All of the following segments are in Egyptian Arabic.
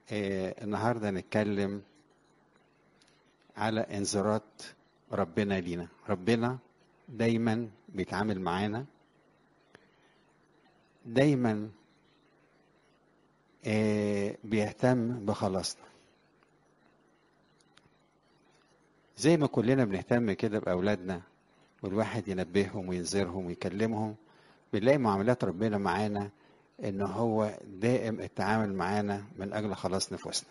آه النهارده نتكلم على انذارات ربنا لينا ربنا دايما بيتعامل معانا دايما آه بيهتم بخلاصنا زي ما كلنا بنهتم كده بأولادنا والواحد ينبههم وينذرهم ويكلمهم بنلاقي معاملات ربنا معانا ان هو دائم التعامل معانا من اجل خلاص نفوسنا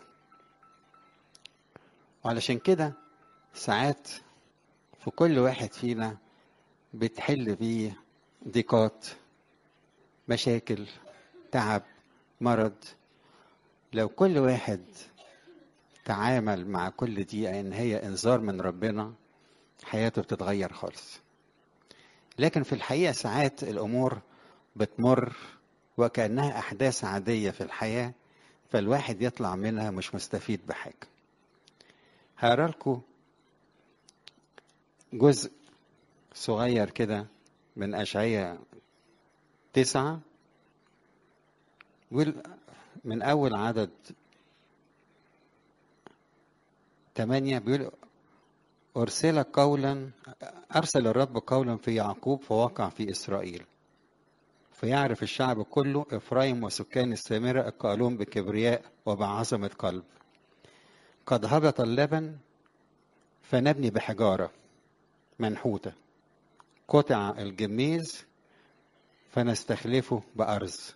وعلشان كده ساعات في كل واحد فينا بتحل فيه ضيقات مشاكل تعب مرض لو كل واحد تعامل مع كل دي ان هي انذار من ربنا حياته بتتغير خالص لكن في الحقيقه ساعات الامور بتمر وكانها احداث عاديه في الحياه فالواحد يطلع منها مش مستفيد بحاجه هقرا لكم جزء صغير كده من اشعياء تسعة من أول عدد ثمانية بيقول أرسل قولا أرسل الرب قولا في يعقوب فوقع في إسرائيل فيعرف الشعب كله إفرايم وسكان السامرة القائلون بكبرياء وبعظمة قلب قد هبط اللبن فنبني بحجارة منحوتة قطع الجميز فنستخلفه بأرز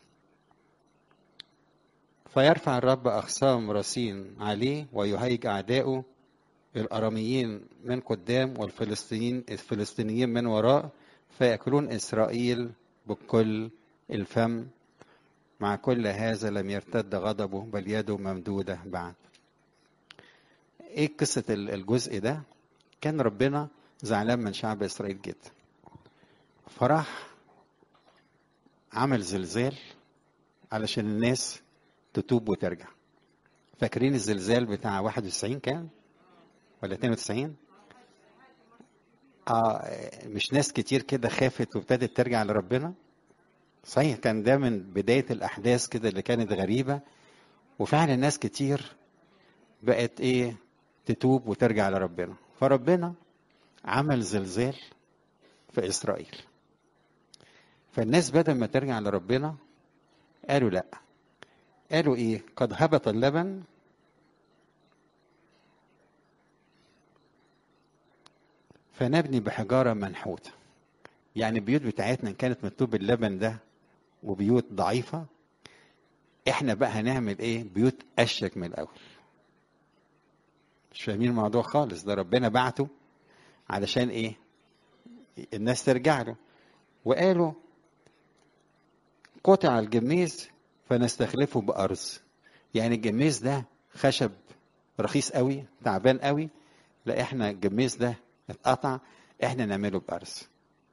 فيرفع الرب أخصام رصين عليه ويهيج أعداؤه الأراميين من قدام والفلسطينيين الفلسطينيين من وراء فيأكلون إسرائيل بكل الفم مع كل هذا لم يرتد غضبه بل يده ممدودة بعد ايه قصة الجزء ده كان ربنا زعلان من شعب إسرائيل جدا فراح عمل زلزال علشان الناس تتوب وترجع فاكرين الزلزال بتاع 91 كان ولا 92 اه مش ناس كتير كده خافت وابتدت ترجع لربنا صحيح كان ده من بداية الأحداث كده اللي كانت غريبة وفعلا ناس كتير بقت إيه تتوب وترجع لربنا فربنا عمل زلزال في إسرائيل فالناس بدل ما ترجع لربنا قالوا لا قالوا ايه قد هبط اللبن فنبني بحجارة منحوتة يعني البيوت بتاعتنا كانت مكتوب اللبن ده وبيوت ضعيفة احنا بقى هنعمل ايه بيوت اشك من الاول مش فاهمين الموضوع خالص ده ربنا بعته علشان ايه الناس ترجع له وقالوا قطع الجميز فنستخلفه بأرز يعني الجميز ده خشب رخيص قوي تعبان قوي لا احنا الجميز ده اتقطع احنا نعمله بأرز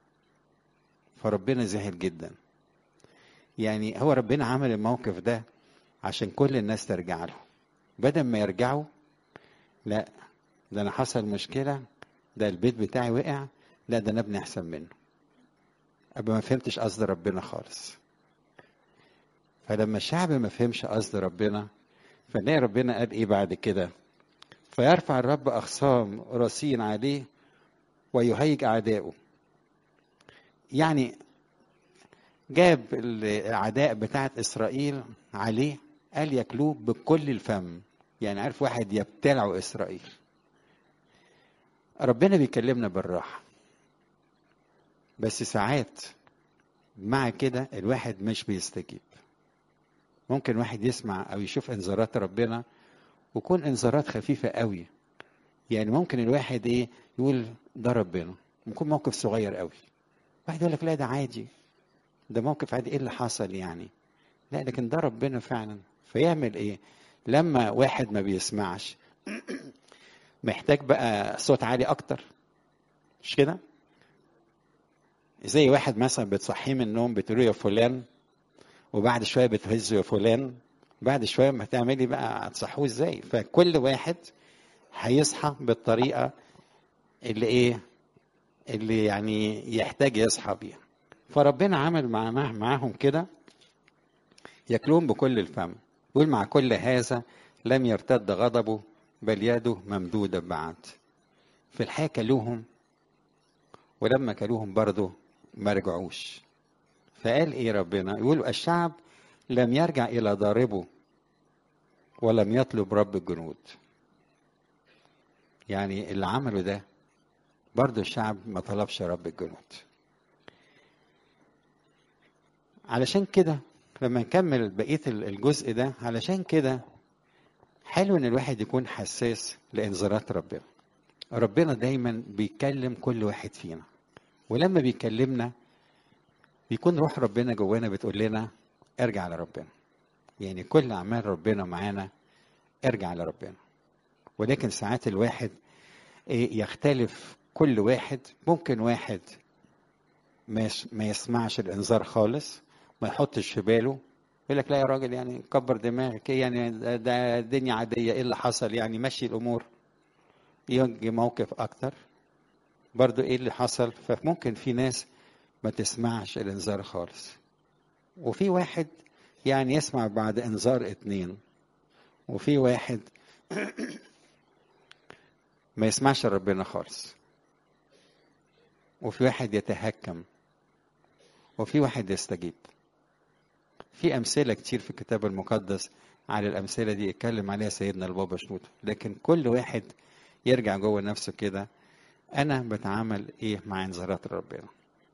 فربنا زهل جدا يعني هو ربنا عمل الموقف ده عشان كل الناس ترجع له بدل ما يرجعوا لا ده انا حصل مشكله ده البيت بتاعي وقع لا ده انا ابني احسن منه ابقى ما فهمتش قصد ربنا خالص فلما الشعب ما فهمش قصد ربنا فنلاقي ربنا قال ايه بعد كده فيرفع الرب اخصام رصين عليه ويهيج اعدائه يعني جاب الاعداء بتاعت اسرائيل عليه قال ياكلوه بكل الفم يعني عارف واحد يبتلعوا اسرائيل ربنا بيكلمنا بالراحه بس ساعات مع كده الواحد مش بيستجيب ممكن واحد يسمع او يشوف انذارات ربنا وكون انذارات خفيفه قوي يعني ممكن الواحد ايه يقول ده ربنا ممكن موقف صغير قوي واحد يقول لك لا ده عادي ده موقف عادي ايه اللي حصل يعني لا لكن ده ربنا فعلا فيعمل ايه لما واحد ما بيسمعش محتاج بقى صوت عالي اكتر مش كده زي واحد مثلا بتصحيه من النوم بتقول يا فلان وبعد شويه بتهزه يا فلان بعد شويه ما هتعملي بقى هتصحوه ازاي فكل واحد هيصحى بالطريقه اللي ايه اللي يعني يحتاج يصحى بيها فربنا عمل مع معاهم كده ياكلون بكل الفم يقول مع كل هذا لم يرتد غضبه بل يده ممدودة بعد في الحياة كلوهم ولما كلوهم برضه ما رجعوش فقال ايه ربنا يقول الشعب لم يرجع الى ضاربه ولم يطلب رب الجنود يعني اللي عمله ده برضه الشعب ما طلبش رب الجنود علشان كده لما نكمل بقية الجزء ده علشان كده حلو ان الواحد يكون حساس لانذارات ربنا ربنا دايما بيكلم كل واحد فينا ولما بيكلمنا بيكون روح ربنا جوانا بتقول لنا ارجع لربنا يعني كل اعمال ربنا معانا ارجع لربنا ولكن ساعات الواحد يختلف كل واحد ممكن واحد ما يسمعش الانذار خالص ما يحطش في باله يقول لك لا يا راجل يعني كبر دماغك ايه يعني ده الدنيا عاديه ايه اللي حصل يعني مشي الامور يجي موقف اكتر برضو ايه اللي حصل فممكن في ناس ما تسمعش الانذار خالص وفي واحد يعني يسمع بعد انذار اتنين وفي واحد ما يسمعش ربنا خالص وفي واحد يتهكم وفي واحد يستجيب في أمثلة كتير في الكتاب المقدس على الأمثلة دي اتكلم عليها سيدنا البابا شنود لكن كل واحد يرجع جوه نفسه كده أنا بتعامل إيه مع انذارات ربنا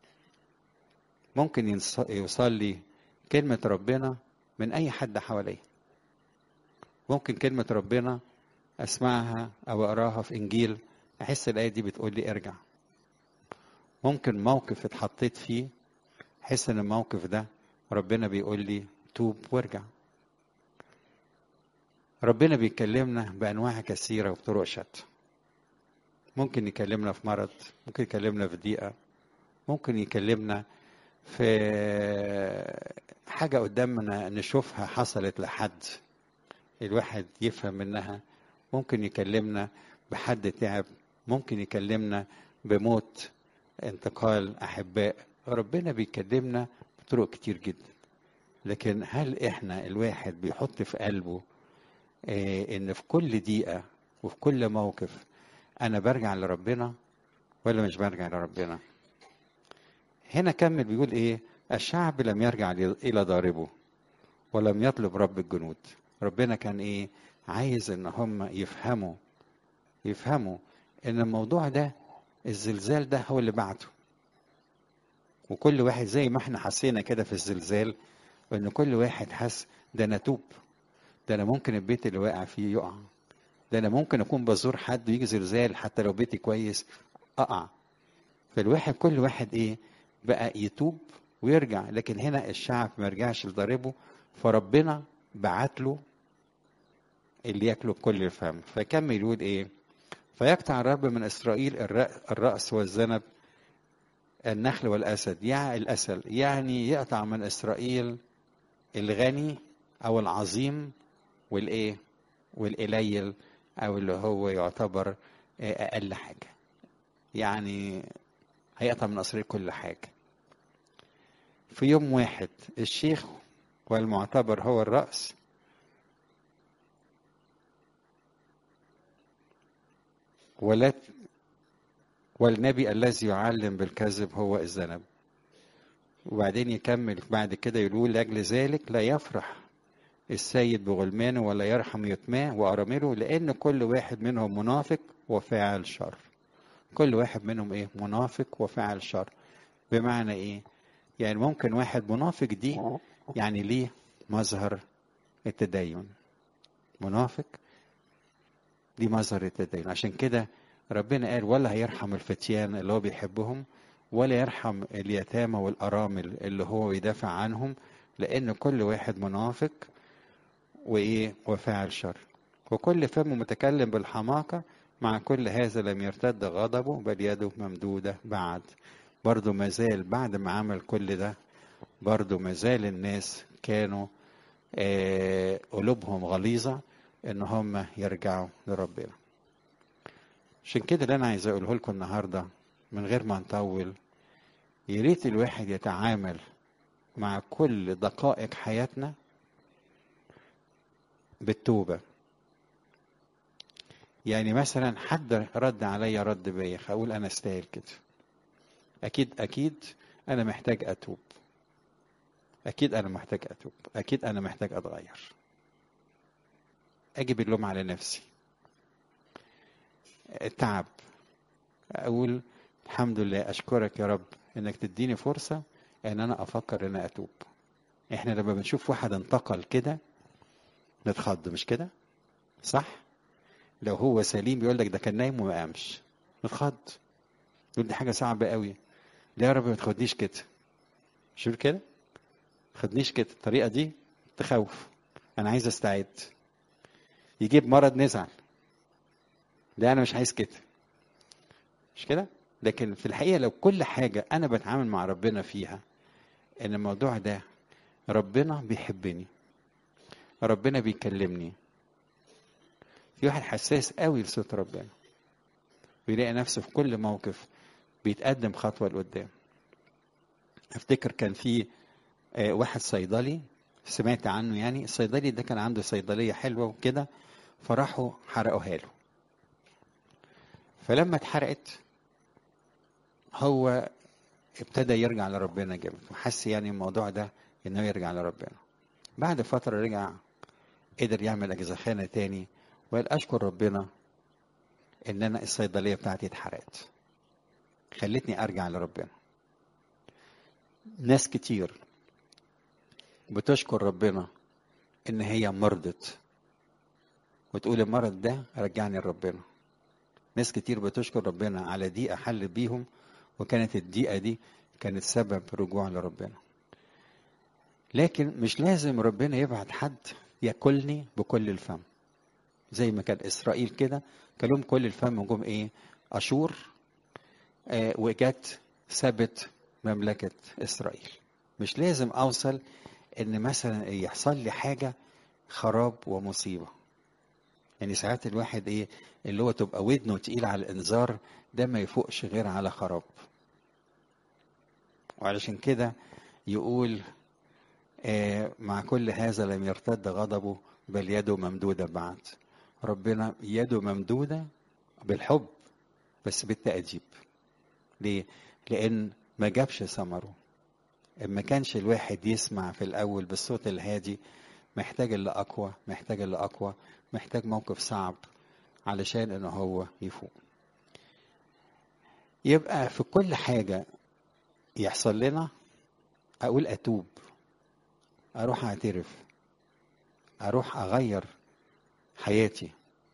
ممكن يوصل لي كلمة ربنا من أي حد حواليا ممكن كلمة ربنا أسمعها أو أقراها في إنجيل أحس الآية دي بتقول لي ارجع ممكن موقف اتحطيت فيه أحس إن الموقف ده ربنا بيقول لي توب وارجع ربنا بيكلمنا بأنواع كثيرة وبطرق شتى ممكن يكلمنا في مرض ممكن يكلمنا في ضيقة ممكن يكلمنا في حاجة قدامنا نشوفها حصلت لحد الواحد يفهم منها ممكن يكلمنا بحد تعب ممكن يكلمنا بموت انتقال أحباء ربنا بيكلمنا بطرق كتير جدا لكن هل احنا الواحد بيحط في قلبه اه ان في كل دقيقة وفي كل موقف انا برجع لربنا ولا مش برجع لربنا هنا كمل بيقول ايه الشعب لم يرجع الى ضاربه ولم يطلب رب الجنود ربنا كان ايه عايز ان هم يفهموا يفهموا ان الموضوع ده الزلزال ده هو اللي بعته وكل واحد زي ما احنا حسينا كده في الزلزال وان كل واحد حس ده انا توب ده انا ممكن البيت اللي واقع فيه يقع ده انا ممكن اكون بزور حد ويجي زلزال حتى لو بيتي كويس اقع فالواحد كل واحد ايه بقى يتوب ويرجع لكن هنا الشعب ما رجعش لضربه فربنا بعت له اللي ياكله بكل الفم فكمل يقول ايه فيقطع الرب من اسرائيل الراس والذنب النخل والاسد يعني الاسل يعني يقطع من اسرائيل الغني او العظيم والايه والقليل او اللي هو يعتبر اقل حاجه يعني هيقطع من اسرائيل كل حاجه في يوم واحد الشيخ والمعتبر هو الراس ولا والنبي الذي يعلم بالكذب هو الذنب وبعدين يكمل بعد كده يقول لأجل ذلك لا يفرح السيد بغلمانه ولا يرحم يتماه وأرامله لأن كل واحد منهم منافق وفاعل شر كل واحد منهم إيه منافق وفاعل شر بمعنى إيه يعني ممكن واحد منافق دي يعني ليه مظهر التدين منافق دي مظهر التدين عشان كده ربنا قال ولا هيرحم الفتيان اللي هو بيحبهم ولا يرحم اليتامى والأرامل اللي هو يدافع عنهم لأن كل واحد منافق وإيه وفاعل شر وكل فم متكلم بالحماقة مع كل هذا لم يرتد غضبه بل يده ممدودة بعد برضه مازال بعد ما عمل كل ده برضه مازال الناس كانوا آه قلوبهم غليظة ان هم يرجعوا لربنا عشان كده اللي انا عايز اقوله لكم النهارده من غير ما نطول يا ريت الواحد يتعامل مع كل دقائق حياتنا بالتوبة يعني مثلا حد رد عليا رد بايخ اقول انا استاهل كده اكيد اكيد انا محتاج اتوب اكيد انا محتاج اتوب اكيد انا محتاج اتغير اجيب اللوم على نفسي التعب اقول الحمد لله اشكرك يا رب انك تديني فرصه ان انا افكر ان اتوب احنا لما بنشوف واحد انتقل كده نتخض مش كده صح لو هو سليم بيقول لك ده كان نايم وما قامش نتخض يقول دي حاجه صعبه قوي لا يا رب ما تاخدنيش كده شوف كده ما تاخدنيش كده الطريقه دي تخوف انا عايز استعد يجيب مرض نزعل لا انا مش عايز كده مش كده لكن في الحقيقه لو كل حاجه انا بتعامل مع ربنا فيها ان الموضوع ده ربنا بيحبني ربنا بيكلمني في واحد حساس قوي لصوت ربنا بيلاقي نفسه في كل موقف بيتقدم خطوه لقدام افتكر كان في واحد صيدلي سمعت عنه يعني الصيدلي ده كان عنده صيدليه حلوه وكده فراحوا حرقوها له فلما اتحرقت هو ابتدى يرجع لربنا جامد وحس يعني الموضوع ده انه يرجع لربنا بعد فتره رجع قدر يعمل اجزخانه تاني وقال اشكر ربنا ان انا الصيدليه بتاعتي اتحرقت خلتني ارجع لربنا ناس كتير بتشكر ربنا ان هي مرضت وتقول المرض ده رجعني لربنا ناس كتير بتشكر ربنا على ضيقه حل بيهم وكانت الضيقه دي كانت سبب رجوع لربنا لكن مش لازم ربنا يبعت حد ياكلني بكل الفم زي ما كان اسرائيل كده كلهم كل الفم جم ايه اشور آه وجت ثبت مملكه اسرائيل مش لازم اوصل ان مثلا يحصل لي حاجه خراب ومصيبه يعني ساعات الواحد ايه اللي هو تبقى ودنه تقيل على الانذار ده ما يفوقش غير على خراب وعلشان كده يقول آه مع كل هذا لم يرتد غضبه بل يده ممدودة بعد ربنا يده ممدودة بالحب بس بالتأديب ليه؟ لأن ما جابش ثمره ما كانش الواحد يسمع في الأول بالصوت الهادي محتاج اللي أقوى محتاج اللي أقوى محتاج موقف صعب علشان إنه هو يفوق يبقى في كل حاجة يحصل لنا أقول أتوب أروح أعترف أروح أغير حياتي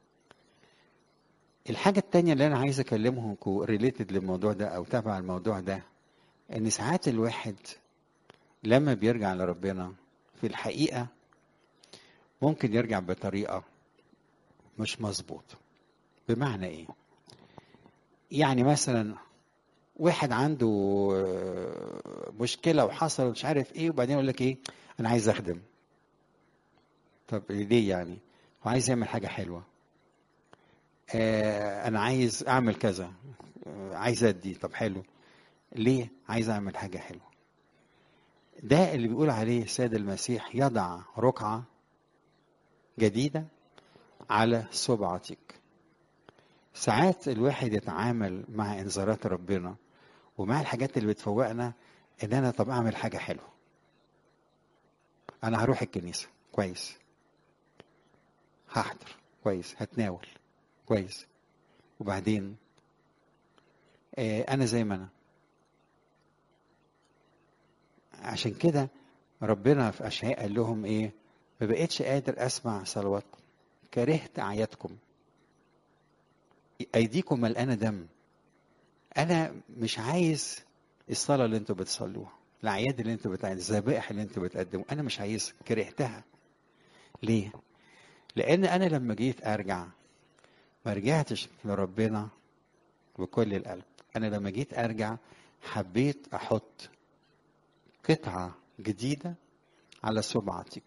الحاجة التانية اللي أنا عايز أكلمهم ريليتد للموضوع ده أو تبع الموضوع ده إن ساعات الواحد لما بيرجع لربنا في الحقيقة ممكن يرجع بطريقة مش مظبوطة بمعنى إيه؟ يعني مثلا واحد عنده مشكلة وحصل مش عارف إيه وبعدين يقول لك إيه أنا عايز أخدم طب ليه يعني؟ هو عايز يعمل حاجة حلوة آه أنا عايز أعمل كذا آه عايز أدي طب حلو ليه؟ عايز أعمل حاجة حلوة ده اللي بيقول عليه السيد المسيح يضع رقعة جديدة على صبعتك ساعات الواحد يتعامل مع انذارات ربنا ومع الحاجات اللي بتفوقنا ان انا طب اعمل حاجة حلوة انا هروح الكنيسة كويس هحضر كويس هتناول كويس وبعدين آه انا زي ما انا عشان كده ربنا في اشعياء قال لهم ايه ما بقتش قادر اسمع صلواتكم كرهت اعيادكم ايديكم ملقانه دم انا مش عايز الصلاه اللي انتوا بتصلوها الاعياد اللي انتوا بتعملوا الذبائح اللي انتوا بتقدموا انا مش عايزها كرهتها ليه لان انا لما جيت ارجع ما رجعتش لربنا بكل القلب انا لما جيت ارجع حبيت احط قطعه جديده على سبعتك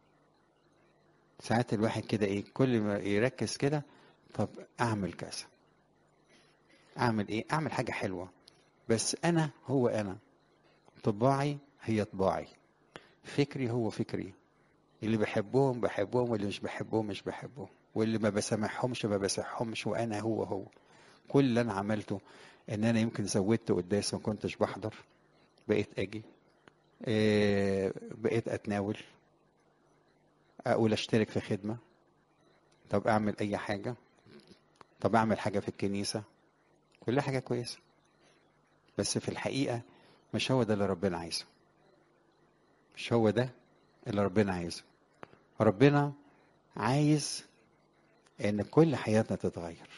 ساعات الواحد كده ايه كل ما يركز كده طب اعمل كذا اعمل ايه اعمل حاجه حلوه بس انا هو انا طباعي هي طباعي فكري هو فكري اللي بحبهم بحبهم واللي مش بحبهم مش بحبهم واللي ما بسامحهمش ما بسامحهمش وانا هو هو كل اللي انا عملته ان انا يمكن زودت قداس ما كنتش بحضر بقيت اجي إيه بقيت اتناول اقول اشترك في خدمه طب اعمل اي حاجه طب اعمل حاجه في الكنيسه كلها حاجه كويسه بس في الحقيقه مش هو ده اللي ربنا عايزه مش هو ده اللي ربنا عايزه ربنا عايز ان كل حياتنا تتغير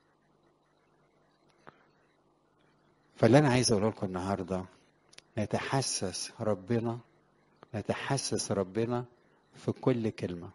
فاللي انا عايز اقوله لكم النهارده نتحسس ربنا نتحسس ربنا في كل كلمه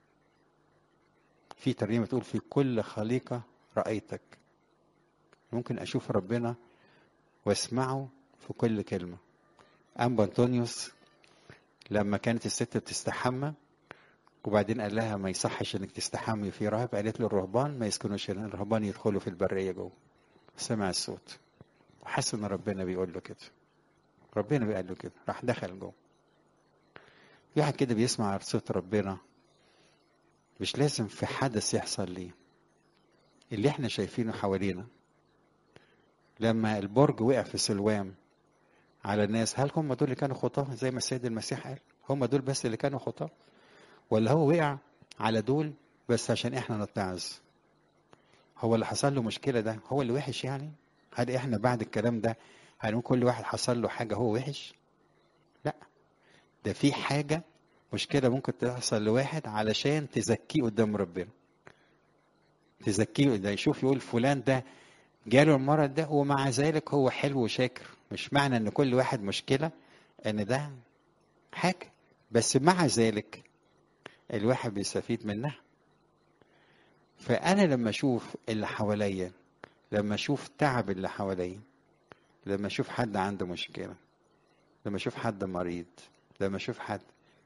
في ترنيمه تقول في كل خليقه رايتك ممكن اشوف ربنا واسمعه في كل كلمه أنبا أنطونيوس لما كانت الست بتستحمى وبعدين قال لها ما يصحش انك تستحمي في راهب قالت له الرهبان ما يسكنوش هنا الرهبان يدخلوا في البريه جوه سمع الصوت وحس ان ربنا بيقول له كده ربنا بيقول له كده راح دخل جوه في واحد كده بيسمع صوت ربنا مش لازم في حدث يحصل ليه اللي احنا شايفينه حوالينا لما البرج وقع في سلوام على الناس هل هم دول اللي كانوا خطاه زي ما السيد المسيح قال هم دول بس اللي كانوا خطاه ولا هو وقع على دول بس عشان احنا نتعظ هو اللي حصل له مشكلة ده هو اللي وحش يعني هل احنا بعد الكلام ده هنقول كل واحد حصل له حاجة هو وحش لا ده في حاجة مشكلة ممكن تحصل لواحد علشان تزكيه قدام ربنا تزكيه ده يشوف يقول فلان ده جاله المرض ده ومع ذلك هو حلو وشاكر مش معنى ان كل واحد مشكلة ان ده حاجة بس مع ذلك الواحد بيستفيد منها فأنا لما أشوف اللي حواليا لما أشوف تعب اللي حواليا لما أشوف حد عنده مشكلة لما أشوف حد مريض لما أشوف حد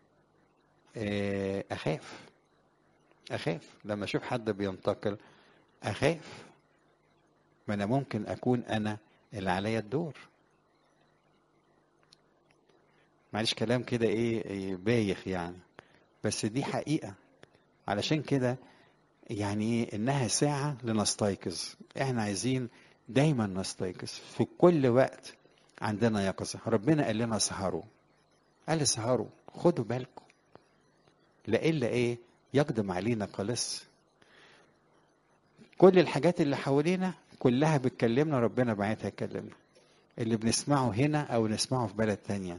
أخاف أخاف لما أشوف حد بينتقل أخاف ما أنا ممكن أكون أنا اللي عليا الدور معلش كلام كده إيه بايخ يعني بس دي حقيقة علشان كده يعني ايه انها ساعة لنستيقظ احنا عايزين دايما نستيقظ في كل وقت عندنا يقظة ربنا قال لنا سهروا قال سهروا خدوا بالكم لإلا ايه يقدم علينا قلص كل الحاجات اللي حوالينا كلها بتكلمنا ربنا بعتها يكلمنا اللي بنسمعه هنا او نسمعه في بلد تانية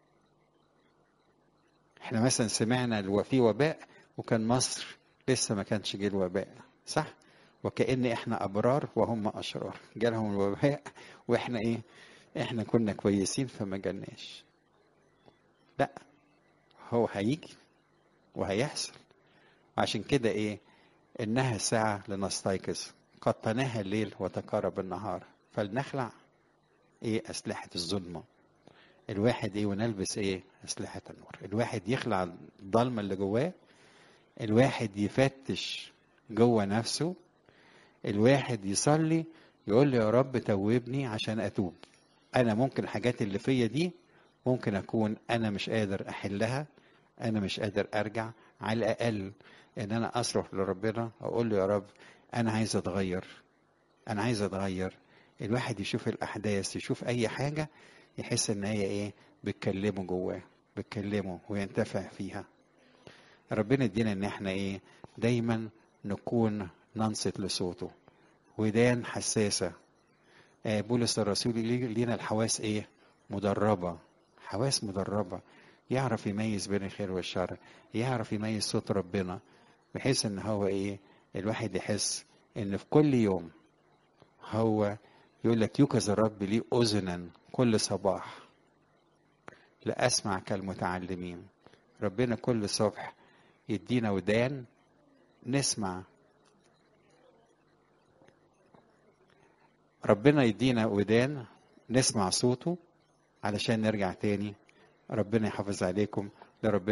احنا مثلا سمعنا في وباء وكان مصر لسه ما كانش جه الوباء صح وكأن احنا ابرار وهم اشرار جالهم الوباء واحنا ايه احنا كنا كويسين فما جالناش لا هو هيجي وهيحصل عشان كده ايه انها ساعة لنستيقظ قد تناهى الليل وتقارب النهار فلنخلع ايه اسلحة الظلمة الواحد ايه ونلبس ايه اسلحة النور الواحد يخلع الضلمة اللي جواه الواحد يفتش جوه نفسه الواحد يصلي يقول له يا رب توبني عشان اتوب انا ممكن الحاجات اللي فيا دي ممكن اكون انا مش قادر احلها انا مش قادر ارجع على الاقل ان انا اصرخ لربنا اقول له يا رب انا عايز اتغير انا عايز اتغير الواحد يشوف الاحداث يشوف اي حاجه يحس ان هي ايه بتكلمه جواه بتكلمه وينتفع فيها ربنا يدينا ان احنا ايه دايما نكون ننصت لصوته ودان حساسة آه بولس الرسول لينا الحواس ايه مدربة حواس مدربة يعرف يميز بين الخير والشر يعرف يميز صوت ربنا بحيث ان هو ايه الواحد يحس ان في كل يوم هو يقول لك يوكز الرب لي اذنا كل صباح لاسمع كالمتعلمين ربنا كل صبح يدينا ودان نسمع ربنا يدينا ودان نسمع صوته علشان نرجع تاني ربنا يحافظ عليكم لربنا